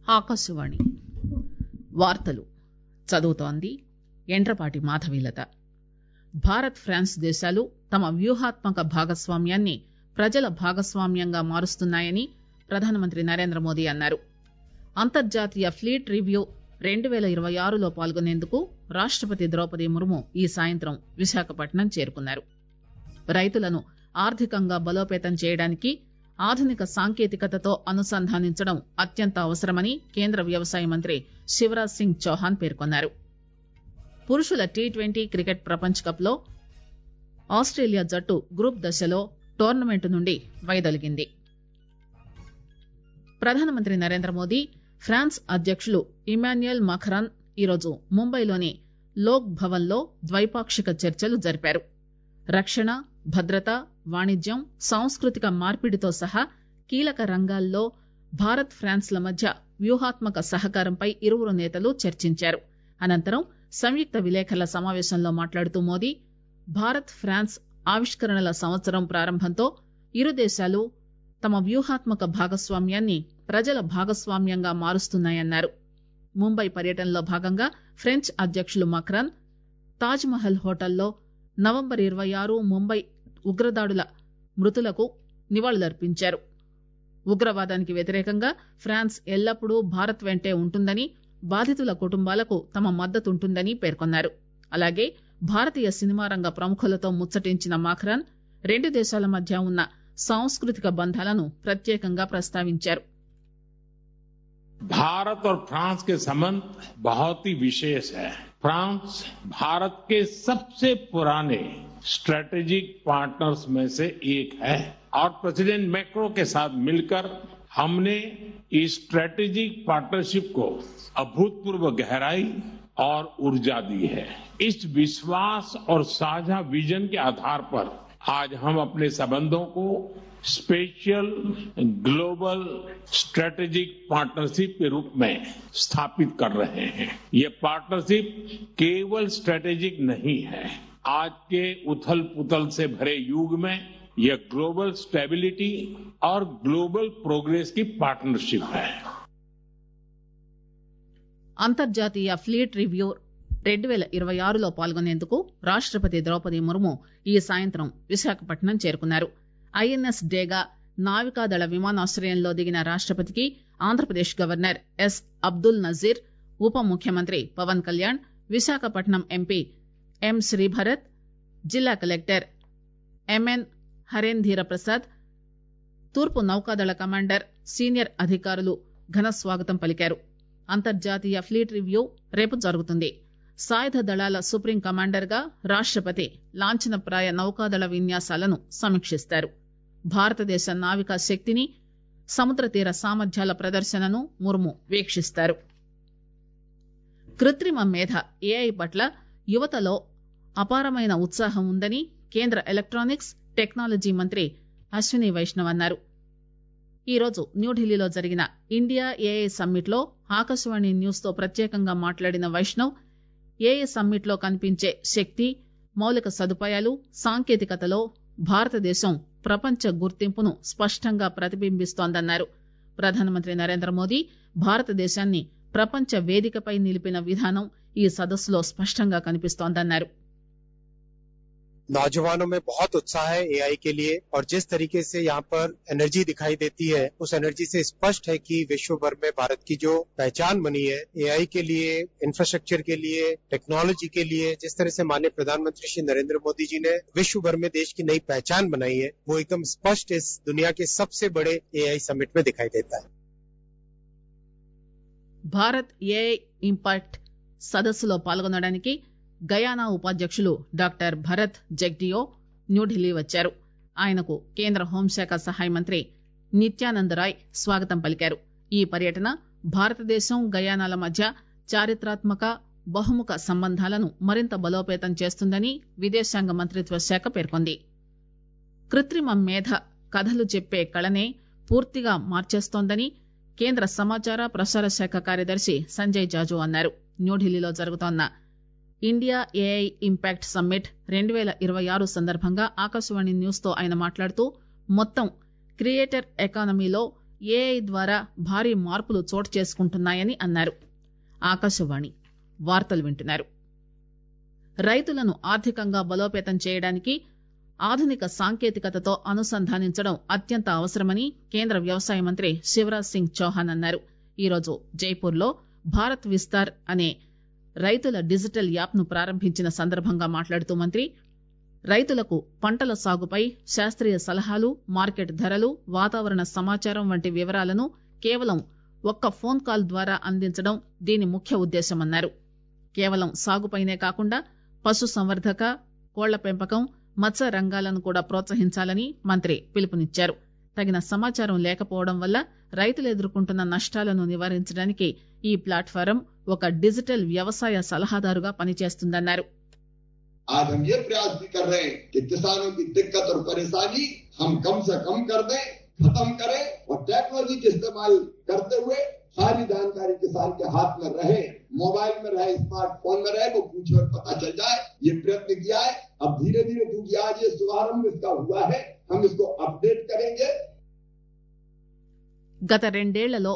ఆకాశవాణి వార్తలు చదువుతోంది ఎండ్రపాటి మాధవీలత భారత్ ఫ్రాన్స్ దేశాలు తమ వ్యూహాత్మక భాగస్వామ్యాన్ని ప్రజల భాగస్వామ్యంగా మారుస్తున్నాయని ప్రధానమంత్రి నరేంద్రమోదీ అన్నారు అంతర్జాతీయ ప్లీట్ రివ్యూ రెండు పేల ఇరవై ఆరులో పాల్గొనేందుకు రాష్టపతి ద్రౌపది ముర్ము ఈ సాయంత్రం విశాఖపట్నం చేరుకున్నారు రైతులను ఆర్థికంగా బలోపేతం చేయడానికి ఆధునిక సాంకేతికతతో అనుసంధానించడం అత్యంత అవసరమని కేంద్ర వ్యవసాయ మంత్రి శివరాజ్ సింగ్ చౌహాన్ పేర్కొన్నారు పురుషుల టీ ట్వంటీ క్రికెట్ ప్రపంచ కప్ లో ఆస్టేలియా జట్టు గ్రూప్ దశలో టోర్నమెంట్ నుండి వైదొలిగింది ప్రధానమంత్రి నరేంద్రమోదీ ఫ్రాన్స్ అధ్యకులు ఇమాన్యుయల్ మఖరాన్ ఈరోజు ముంబైలోని లోక్ భవన్ లో ద్వైపాక్షిక చర్చలు జరిపారు రక్షణ భద్రత వాణిజ్యం సాంస్కృతిక మార్పిడితో సహా కీలక రంగాల్లో భారత్ ఫ్రాన్స్ ల మధ్య వ్యూహాత్మక సహకారంపై ఇరువురు నేతలు చర్చించారు అనంతరం సంయుక్త విలేకరుల సమావేశంలో మాట్లాడుతూ మోదీ భారత్ ఫ్రాన్స్ ఆవిష్కరణల సంవత్సరం ప్రారంభంతో ఇరు దేశాలు తమ వ్యూహాత్మక భాగస్వామ్యాన్ని ప్రజల భాగస్వామ్యంగా మారుస్తున్నాయన్నారు ముంబై పర్యటనలో భాగంగా ఫ్రెంచ్ అధ్యకులు మక్రాన్ తాజ్ మహల్ హోటల్లో నవంబర్ ఇరవై ఆరు ముంబై ఉగ్రదాడుల మృతులకు నివాళులర్పించారు ఉగ్రవాదానికి వ్యతిరేకంగా ఫ్రాన్స్ ఎల్లప్పుడూ భారత్ వెంటే ఉంటుందని బాధితుల కుటుంబాలకు తమ మద్దతుంటుందని పేర్కొన్నారు అలాగే భారతీయ సినిమా రంగ ప్రముఖులతో ముచ్చటించిన మాఖ్రాన్ రెండు దేశాల మధ్య ఉన్న సాంస్కృతిక బంధాలను ప్రత్యేకంగా ప్రస్తావించారు भारत और फ्रांस के संबंध बहुत ही विशेष है फ्रांस भारत के सबसे पुराने स्ट्रेटेजिक पार्टनर्स में से एक है और प्रेसिडेंट मैक्रो के साथ मिलकर हमने इस स्ट्रेटेजिक पार्टनरशिप को अभूतपूर्व गहराई और ऊर्जा दी है इस विश्वास और साझा विजन के आधार पर आज हम अपने संबंधों को स्पेशल ग्लोबल स्ट्रेटेजिक पार्टनरशिप के रूप में स्थापित कर रहे हैं ये पार्टनरशिप केवल स्ट्रेटेजिक नहीं है आज के उथल पुथल से भरे युग में यह ग्लोबल स्टेबिलिटी और ग्लोबल प्रोग्रेस की पार्टनरशिप है అంతర్జాతీయ ఫ్లీట్ రివ్యూ రెండు పేల ఇరవై ఆరులో పాల్గొనేందుకు రాష్టపతి ద్రౌపది ముర్ము ఈ సాయంత్రం విశాఖపట్నం చేరుకున్నారు ఐఎన్ఎస్ డేగా నావికాదళ విమానాశ్రయంలో దిగిన రాష్టపతికి ఆంధ్రప్రదేశ్ గవర్నర్ ఎస్ అబ్దుల్ నజీర్ ఉప ముఖ్యమంత్రి పవన్ కళ్యాణ్ విశాఖపట్నం ఎంపీ ఎం శ్రీభరత్ జిల్లా కలెక్టర్ ఎంఎన్ హరేంధీర ప్రసాద్ తూర్పు నౌకాదళ కమాండర్ సీనియర్ అధికారులు ఘన స్వాగతం పలికారు అంతర్జాతీయ ఫ్లీట్ రివ్యూ రేపు జరుగుతుంది సాయుధ దళాల సుప్రీం కమాండర్ గా రాష్టపతి లాంఛనప్రాయ నౌకాదళ విన్యాసాలను సమీక్షిస్తారు భారతదేశ నావికా శక్తిని సముద్ర తీర సామర్థ్యాల ప్రదర్శనను ముర్ము వీక్షిస్తారు కృత్రిమ మేధ ఏఐ పట్ల యువతలో అపారమైన ఉత్సాహం ఉందని కేంద్ర ఎలక్టానిక్స్ టెక్నాలజీ మంత్రి అశ్విని వైష్ణవ్ అన్నారు ఈరోజు న్యూఢిల్లీలో జరిగిన ఇండియా ఏఐ సమ్మిట్ లో ఆకాశవాణి న్యూస్ తో ప్రత్యేకంగా మాట్లాడిన వైష్ణవ్ ఏఐ సమ్మిట్ లో కనిపించే శక్తి మౌలిక సదుపాయాలు సాంకేతికతలో భారతదేశం ప్రపంచ గుర్తింపును స్పష్టంగా ప్రతిబింబిస్తోందన్నారు ప్రధానమంత్రి నరేంద్ర మోదీ భారతదేశాన్ని ప్రపంచ వేదికపై నిలిపిన విధానం ఈ సదస్సులో స్పష్టంగా కనిపిస్తోందన్నారు नौजवानों में बहुत उत्साह है एआई के लिए और जिस तरीके से यहाँ पर एनर्जी दिखाई देती है उस एनर्जी से स्पष्ट है कि विश्व भर में भारत की जो पहचान बनी है एआई के लिए इंफ्रास्ट्रक्चर के लिए टेक्नोलॉजी के लिए जिस तरह से माननीय प्रधानमंत्री श्री नरेंद्र मोदी जी ने विश्व भर में देश की नई पहचान बनाई है वो एकदम स्पष्ट इस दुनिया के सबसे बड़े एआई समिट में दिखाई देता है భారత్ ఏఐ ఇంపాక్ట్ సదస్సులో పాల్గొనడానికి గయానా ఉపాధ్యకులు డాక్టర్ భరత్ జగ్డియో న్యూఢిల్లీ వచ్చారు ఆయనకు కేంద్ర హోంశాఖ సహాయ మంత్రి నిత్యానంద్ రాయ్ స్వాగతం పలికారు ఈ పర్యటన భారతదేశం గయానాల మధ్య చారిత్రాత్మక బహుముఖ సంబంధాలను మరింత బలోపేతం చేస్తుందని విదేశాంగ మంత్రిత్వ శాఖ పేర్కొంది కృత్రిమ మేధ కథలు చెప్పే కళనే పూర్తిగా మార్చేస్తోందని కేంద్ర సమాచార ప్రసార శాఖ కార్యదర్శి సంజయ్ జాజు అన్నారు న్యూఢిల్లీలో జరుగుతోన్న ఇండియా ఏఐ ఇంపాక్ట్ సమ్మిట్ రెండు పేల ఇరవై ఆరు సందర్భంగా ఆకాశవాణి న్యూస్ తో ఆయన మాట్లాడుతూ మొత్తం క్రియేటర్ ఎకానమీలో ఏఐ ద్వారా భారీ మార్పులు చోటు చేసుకుంటున్నాయని అన్నారు ఆకాశవాణి వార్తలు వింటున్నారు రైతులను ఆర్థికంగా బలోపేతం చేయడానికి ఆధునిక సాంకేతికతతో అనుసంధానించడం అత్యంత అవసరమని కేంద్ర వ్యవసాయ మంత్రి శివరాజ్ సింగ్ చౌహాన్ అన్నారు ఈరోజు జైపూర్ లో భారత్ విస్తార్ అనే రైతుల డిజిటల్ యాప్ ను ప్రారంభించిన సందర్భంగా మాట్లాడుతూ మంత్రి రైతులకు పంటల సాగుపై శాస్త్రీయ సలహాలు మార్కెట్ ధరలు వాతావరణ సమాచారం వంటి వివరాలను కేవలం ఒక్క ఫోన్ కాల్ ద్వారా అందించడం దీని ముఖ్య ఉద్దేశమన్నారు కేవలం సాగుపైనే కాకుండా పశు సంవర్ధక కోళ్ల పెంపకం మత్స్య రంగాలను కూడా ప్రోత్సహించాలని మంత్రి పిలుపునిచ్చారు తగిన సమాచారం లేకపోవడం వల్ల రైతులు ఎదుర్కొంటున్న నష్టాలను నివారించడానికి ఈ ప్లాట్ఫారం ఒక డిజిటల్ వ్యవసాయ సలహాదారుగా పనిచేస్తుందన్నారు आज हम ये प्रयास भी कर रहे हैं कि किसानों की दिक्कत और परेशानी हम कम से कम कर दें खत्म करें और टेक्नोलॉजी का इस्तेमाल करते हुए सारी जानकारी किसान के हाथ में रहे मोबाइल में रहे स्मार्टफोन में रहे वो पूछे और पता चल जाए ये प्रयत्न किया है अब धीरे धीरे क्योंकि आज ये शुभारंभ इसका हुआ है हम इसको अपडेट करेंगे గత రెండేళ్లలో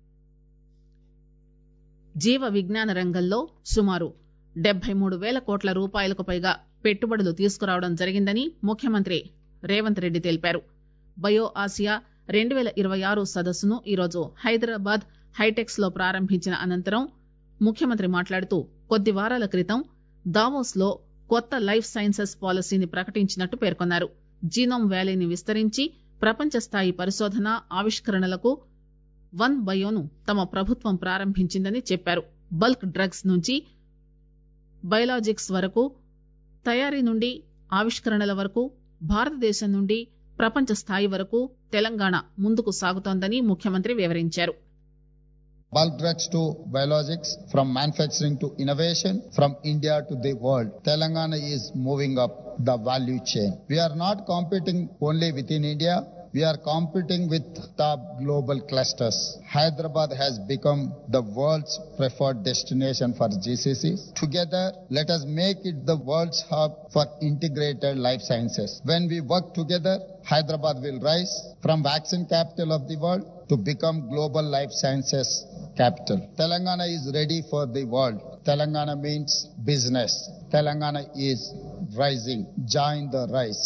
జీవ విజ్ఞాన రంగంలో సుమారు డెబ్బై మూడు వేల కోట్ల రూపాయలకు పైగా పెట్టుబడులు తీసుకురావడం జరిగిందని ముఖ్యమంత్రి రేవంత్ రెడ్డి తెలిపారు బయో ఆసియా రెండు పేల ఇరవై ఆరు సదస్సును ఈరోజు హైదరాబాద్ హైటెక్స్ లో ప్రారంభించిన అనంతరం ముఖ్యమంత్రి మాట్లాడుతూ కొద్ది వారాల క్రితం దావోస్ లో కొత్త లైఫ్ సైన్సెస్ పాలసీని ప్రకటించినట్టు పేర్కొన్నారు జీనోమ్ వ్యాలీని విస్తరించి ప్రపంచ స్థాయి పరిశోధన ఆవిష్కరణలకు వన్ బయోను తమ ప్రభుత్వం ప్రారంభించిందని చెప్పారు బల్క్ డ్రగ్స్ నుంచి బయలాజిక్స్ వరకు తయారీ నుండి ఆవిష్కరణల వరకు భారతదేశం నుండి ప్రపంచ స్థాయి వరకు తెలంగాణ ముందుకు సాగుతోందని ముఖ్యమంత్రి వివరించారు bulk drugs to biologics, from manufacturing to innovation, from India to the world. Telangana is moving up the value chain. We are not competing only within India. We are competing with top global clusters. Hyderabad has become the world's preferred destination for GCCs. Together, let us make it the world's hub for integrated life sciences. When we work together, Hyderabad will rise from vaccine capital of the world to become global life sciences capital. Telangana is ready for the world. Telangana means business. Telangana is rising. Join the rise.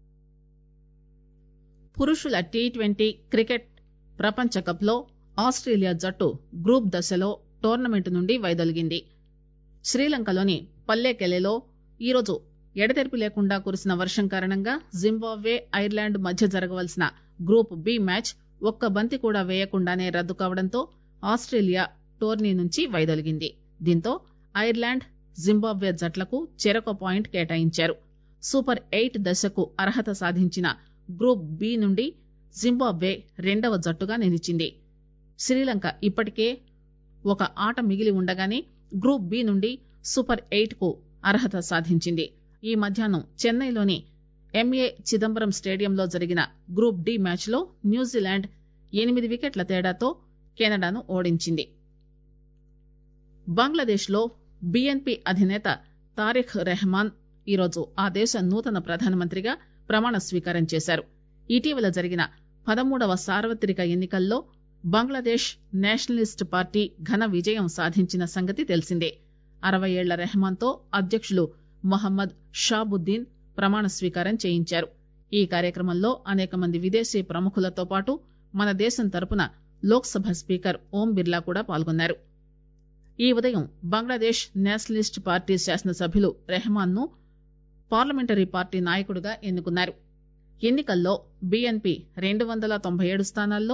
పురుషుల T twenty cricket ప్రపంచ cup లో Australia జట్టు group దశలో tournament నుండి వైదొలిగింది శ్రీలంకలోని పల్లెకెలెలో ఈరోజు ఎడతెరిపి లేకుండా కురిసిన వర్షం కారణంగా జింబాబ్వే ఐర్లాండ్ మధ్య జరగవలసిన గ్రూప్ బి మ్యాచ్ ఒక్క బంతి కూడా వేయకుండానే రద్దు కావడంతో ఆస్ట్రేలియా టోర్నీ నుంచి వైదొలిగింది దీంతో ఐర్లాండ్ జింబాబ్వే జట్లకు చెరొక పాయింట్ కేటాయించారు సూపర్ ఎయిట్ దశకు అర్హత సాధించిన గ్రూప్ బి నుండి జింబాబ్వే రెండవ జట్టుగా నిలిచింది శ్రీలంక ఇప్పటికే ఒక ఆట మిగిలి ఉండగానే గ్రూప్ బి నుండి సూపర్ ఎయిట్ కు అర్హత సాధించింది ఈ మధ్యాహ్నం చెన్నైలోని ఎంఏ చిదంబరం స్టేడియంలో జరిగిన గ్రూప్ డి మ్యాచ్ లో న్యూజిలాండ్ ఎనిమిది వికెట్ల తేడాతో కెనడాను ఓడించింది బంగ్లాదేశ్ లో బీఎన్పీ అధినేత తారిఖ్ రెహమాన్ ఈరోజు ఆ దేశ నూతన ప్రధానమంత్రిగా ప్రమాణ స్వీకారం చేశారు ఇటీవల జరిగిన పదమూడవ సార్వత్రిక ఎన్నికల్లో బంగ్లాదేశ్ నేషనలిస్ట్ పార్టీ ఘన విజయం సాధించిన సంగతి తెలిసిందే అరవై ఏళ్ల రెహమాన్ తో అధ్యకులు మొహమ్మద్ షాబుద్దీన్ ప్రమాణ స్వీకారం చేయించారు ఈ కార్యక్రమంలో అనేక మంది విదేశీ ప్రముఖులతో పాటు మన దేశం తరపున లోక్ సభ స్పీకర్ ఓం బిర్లా కూడా పాల్గొన్నారు ఈ ఉదయం బంగ్లాదేశ్ నేషనలిస్ట్ పార్టీ శాసనసభ్యులు రెహమాన్ ను పార్లమెంటరీ పార్టీ నాయకుడిగా ఎన్నుకున్నారు ఎన్నికల్లో బీఎన్పీ రెండు వందల తొంభై ఏడు స్థానాల్లో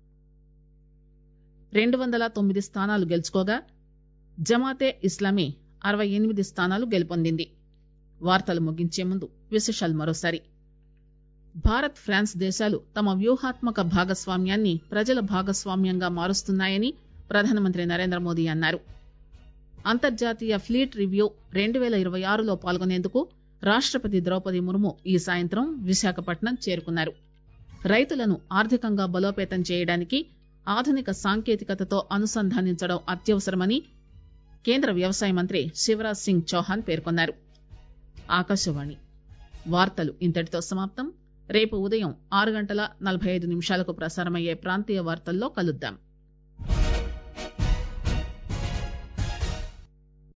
రెండు వందల తొమ్మిది స్థానాలు గెలుచుకోగా జమాతే ఇస్లామీ అరవై ఎనిమిది స్థానాలు గెలుపొందింది వార్తలు ముగించే ముందు విశేషాలు మరోసారి భారత్ ఫ్రాన్స్ దేశాలు తమ వ్యూహాత్మక భాగస్వామ్యాన్ని ప్రజల భాగస్వామ్యంగా మారుస్తున్నాయని ప్రధానమంత్రి నరేంద్ర మోదీ అన్నారు అంతర్జాతీయ ఫ్లీట్ రివ్యూ రెండు పేల ఇరవై ఆరులో పాల్గొనేందుకు రాష్టపతి ద్రౌపది ముర్ము ఈ సాయంత్రం విశాఖపట్నం చేరుకున్నారు రైతులను ఆర్థికంగా బలోపేతం చేయడానికి ఆధునిక సాంకేతికతతో అనుసంధానించడం అత్యవసరమని కేంద్ర వ్యవసాయ మంత్రి శివరాజ్ సింగ్ చౌహాన్ పేర్కొన్నారు ఆకాశవాణి వార్తలు ఇంతటితో సమాప్తం రేపు ఉదయం ఆరు గంటల నలభై ఐదు నిమిషాలకు ప్రసారమయ్యే ప్రాంతీయ వార్తల్లో కలుద్దాం